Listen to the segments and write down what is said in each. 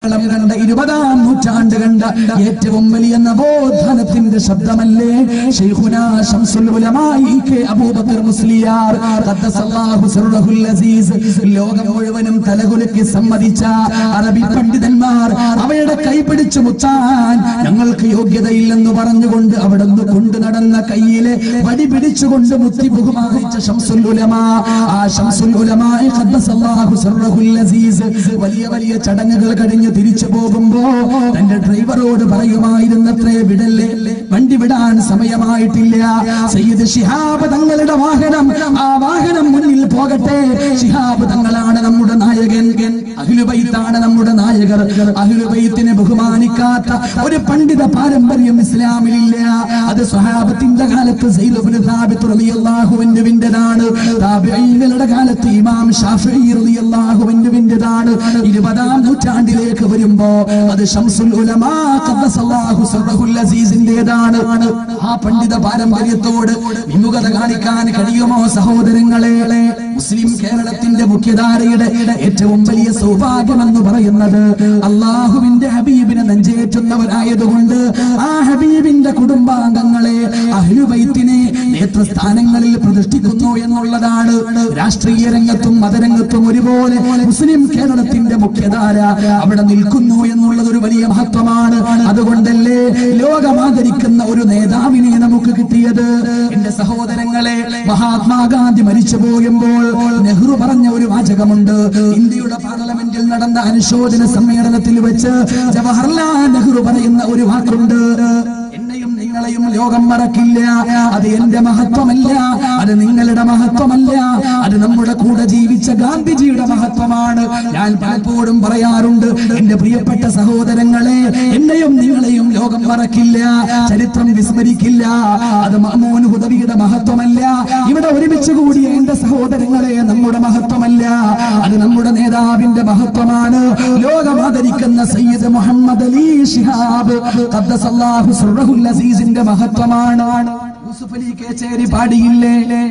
കേരളം കണ്ട ഇരുപതാം നൂറ്റാണ്ട് കണ്ട ഏറ്റവും വലിയ നവോത്ഥാനത്തിന്റെ ശബ്ദമല്ലേ ശൈഖുനാ ശംസുൽ ഉലമായി കെ അബൂബക്കർ മുസ്ലിയാർ ഖദ്ദസല്ലാഹു സിർറഹുൽ അസീസ് ലോകം മുഴുവനും തലകുലുക്കി സമ്മതിച്ച അറബി പണ്ഡിതന്മാർ അവയുടെ കൈപിടിച്ചു മുത്താൻ ഞങ്ങൾക്ക് യോഗ്യതയില്ലെന്ന് പറഞ്ഞുകൊണ്ട് അവിടെ നിന്ന് കൊണ്ടു നടന്ന കയ്യിലെ വടി പിടിച്ചുകൊണ്ട് മുത്തി ബഹുമാനിച്ച ശംസുൽ ഉലമാ ആ ശംസുൽ ഉലമായി ഖദ്ദസല്ലാഹു സിർറഹുൽ അസീസ് വലിയ വലിയ ചടങ്ങുകൾ കഴിഞ്ഞ് തിരിച്ചു പോകുമ്പോ തന്റെ ഡ്രൈവറോട് പറയുമായിരുന്നത്രേ വിടല്ലേ വണ്ടി വിടാൻ സമയമായിട്ടില്ല സയ്യിദ് ഷിഹാബ് തങ്ങളുടെ വാഹനം ആ വാഹനം മുന്നിൽ പോകട്ടെ ഷിഹാബ് തങ്ങളാണ് നമ്മുടെ നായകൻ അഖിലുബൈത്താണ് നമ്മുടെ നായകർ അഖിലുബൈത്തിനെ ബഹുമാനിക്കാത്ത ഒരു പണ്ഡിത പാരമ്പര്യം ഇസ്ലാമിലില്ല അത് സ്വഹാബത്തിന്റെ കാലത്ത് സൈദുബ്നു സാബിത്ത് റളിയല്ലാഹുവിന്റെതാണ് താബിഈങ്ങളുടെ കാലത്ത് ഇമാം ഷാഫിഈ റളിയല്ലാഹുവിന്റെതാണ് ഇരുപതാം നൂറ്റാണ്ടിലേക്ക് വരുമ്പോ അത് ഷംസുൽ ഉലമാ ഖദ്ദസല്ലാഹു സിർറഹുൽ അസീസിന്റേതാണ് ആ പണ്ഡിത പാരമ്പര്യത്തോട് വിമുഖത കാണിക്കാൻ കഴിയുമോ സഹോദരങ്ങളെ മുസ്ലിം കേരളത്തിന്റെ മുഖ്യധാരയുടെ ഏറ്റവും വലിയ സൗഭാഗ്യമെന്ന് പറയുന്നത് അള്ളാഹുവിന്റെ ഹബീബിനെ നെഞ്ചേറ്റുന്നവരായതുകൊണ്ട് ആ ഹബീബിന്റെ കുടുംബാംഗങ്ങളെ അഹ്ലുബൈത്തിനെ നേതൃസ്ഥാനങ്ങളിൽ പ്രതിഷ്ഠിക്കുന്നു എന്നുള്ളതാണ് രാഷ്ട്രീയ രംഗത്തും മതരംഗത്തും ഒരുപോലെ മുസ്ലിം കേരളത്തിന്റെ മുഖ്യധാര അവിടെ നിൽക്കുന്നു എന്നുള്ളത് ഒരു വലിയ മഹത്വമാണ് അതുകൊണ്ടല്ലേ ലോകമാദരിക്കുന്ന ഒരു നേതാവിനെ നമുക്ക് കിട്ടിയത് എന്റെ സഹോദരങ്ങളെ മഹാത്മാഗാന്ധി മരിച്ചു പോകുമ്പോൾ നെഹ്റു പറഞ്ഞ ഒരു വാചകമുണ്ട് ഇന്ത്യയുടെ പാർലമെന്റിൽ നടന്ന അനുശോചന സമ്മേളനത്തിൽ വെച്ച് ജവഹർലാൽ നെഹ്റു പറയുന്ന ഒരു വാക്കുണ്ട് എന്നെയും നിങ്ങളെയും ലോകം മറക്കില്ല അത് എന്റെ മഹത്വമല്ല അത് നിങ്ങളുടെ മഹത്വമല്ല അത് നമ്മുടെ കൂടെ ജീവിച്ച ഗാന്ധിജിയുടെ മഹത്വമാണ് ഞാൻ പലപ്പോഴും പറയാറുണ്ട് എന്റെ പ്രിയപ്പെട്ട സഹോദരങ്ങളെ എന്നെയും നിങ്ങളെയും ലോകം മറക്കില്ല ചരിത്രം വിസ്മരിക്കില്ല അത് മഹ്മൂൻ ഹുദവിയുടെ മഹത്വമല്ല ഇവിടെ ഒരുമിച്ച് കൂടിയ എന്റെ സഹോദരങ്ങളെ നമ്മുടെ മഹത്വമല്ല അത് നമ്മുടെ നേതാവിന്റെ മഹത്വമാണ് ലോകം ആദരിക്കുന്ന സയ്യിദ് മുഹമ്മദ് അലി ഷിഹാബ് ഖദ്ദസല്ലാഹു സിർറഹുൽ അസീസിന്റെ മഹത്വമാണ് യൂസുഫ് അലി കേച്ചേരി പാടിയില്ലേ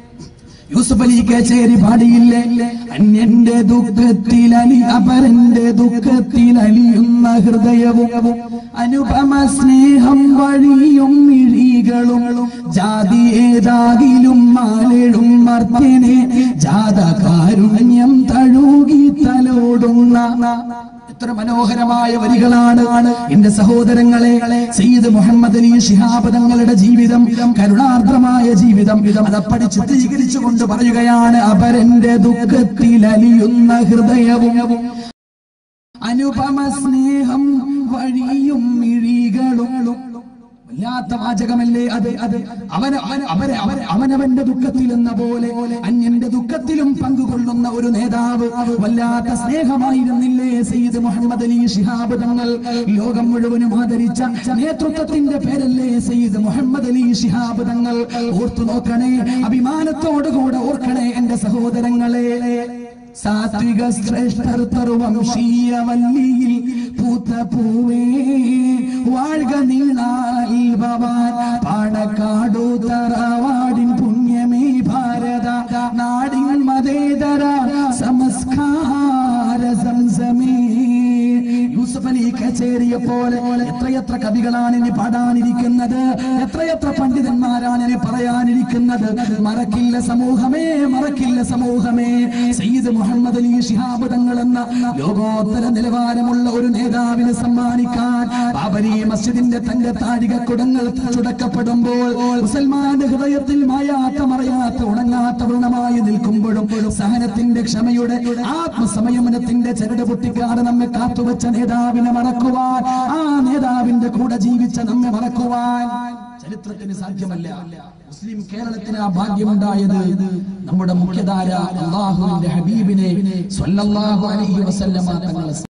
യൂസുഫ് അലി കേച്ചേരി പാടിയില്ലേ അന്യന്റെ ദുഃഖത്തിൽ അലി അപരന്റെ ദുഃഖത്തിൽ അലിയുന്ന ഹൃദയവും അനുപമ സ്നേഹം വഴിയും മിഴികളും ജാതി ഏതാകിലും മാലെഴും മർത്യനെ ജാതകാരുണ്യം തഴുകി തലോടുന്ന എത്ര മനോഹരമായ വരികളാണ് എന്റെ സഹോദരങ്ങളെ സയ്യിദ് മുഹമ്മദ് അലി ശിഹാബ് തങ്ങളുടെ ജീവിതം കരുണാർദ്രമായ ജീവിതം അതപ്പടി ചിത്രീകരിച്ചുകൊണ്ട് പറയുകയാണ് അപരന്റെ ദുഃഖത്തിൽ അലിയുന്ന ഹൃദയവും അനുപമ സ്നേഹം വഴിയും മിഴികളും വല്ലാത്ത വാചകമല്ലേ അത് അത് അവന് അവന് അവരെ അവരെ അവനവന്റെ ദുഃഖത്തിൽ എന്ന പോലെ അന്യന്റെ ദുഃഖത്തിലും പങ്കുകൊള്ളുന്ന ഒരു നേതാവ് വല്ലാത്ത സ്നേഹമായിരുന്നില്ലേ സയ്യിദ് മുഹമ്മദ് അലി ശിഹാബ് തങ്ങൾ ലോകം മുഴുവനും ആദരിച്ച നേതൃത്വത്തിന്റെ പേരല്ലേ സയ്യിദ് മുഹമ്മദ് അലി ശിഹാബ് തങ്ങൾ ഓർത്തു നോക്കണേ അഭിമാനത്തോടുകൂടെ ഓർക്കണേ എന്റെ സഹോദരങ്ങളെ സാത്വിക ശ്രേഷ്ഠർ തറുവംശീയ വല്ലിയിൽ പൂത്ത പൂവേ വാഴ്ക നീളാൽ ഭവാൻ പാണക്കാടു തറവാടിൻ പുണ്യമേ ഭാരത നാടിൻ മതേതര സംസ്കാര സംസമേ യൂസഫ് അലി കച്ചേരിയെ പോലെ എത്രയെത്ര കവികളാണ് ഇനി പാടാനിരിക്കുന്നത് എത്രയെത്ര പണ്ഡിതന്മാരാണ് ഇനി പറയാനിരിക്കുന്നത് മറക്കില്ല സമൂഹമേ മറക്കില്ല സമൂഹമേ സയ്യിദ് മുഹമ്മദ് അലി ശിഹാബ് തങ്ങൾ എന്ന ലോകോത്തര നിലവാരമുള്ള ഒരു നേതാവിനെ സമ്മാനിക്കാൻ ബാബരി മസ്ജിദിന്റെ തന്റെ താഴിക കുടങ്ങൾ ചുടക്കപ്പെടുമ്പോൾ മുസൽമാന്റെ ഹൃദയത്തിൽ മായാത്ത മറയാത്ത ഉണങ്ങാത്ത വ്രണമായി നിൽക്കുമ്പോഴും സഹനത്തിന്റെ ക്ഷമയുടെ ആത്മസംയമനത്തിന്റെ ചരട് പൊട്ടിക്കാതെ നമ്മെ കാത്തുവച്ച നേതാവിനെ മറക്കുവാൻ ആ നേതാവിന്റെ കൂടെ ജീവിച്ച നമ്മെ മറക്കുവാൻ ചരിത്രത്തിന് സാധ്യമല്ല മുസ്ലിം കേരളത്തിന് ആ ഭാഗ്യമുണ്ടായത് നമ്മുടെ മുഖ്യധാര അള്ളാഹുവിന്റെ ഹബീബിനെ സ്വല്ലല്ലാഹു അലൈഹി വസല്ലമ തങ്ങളെ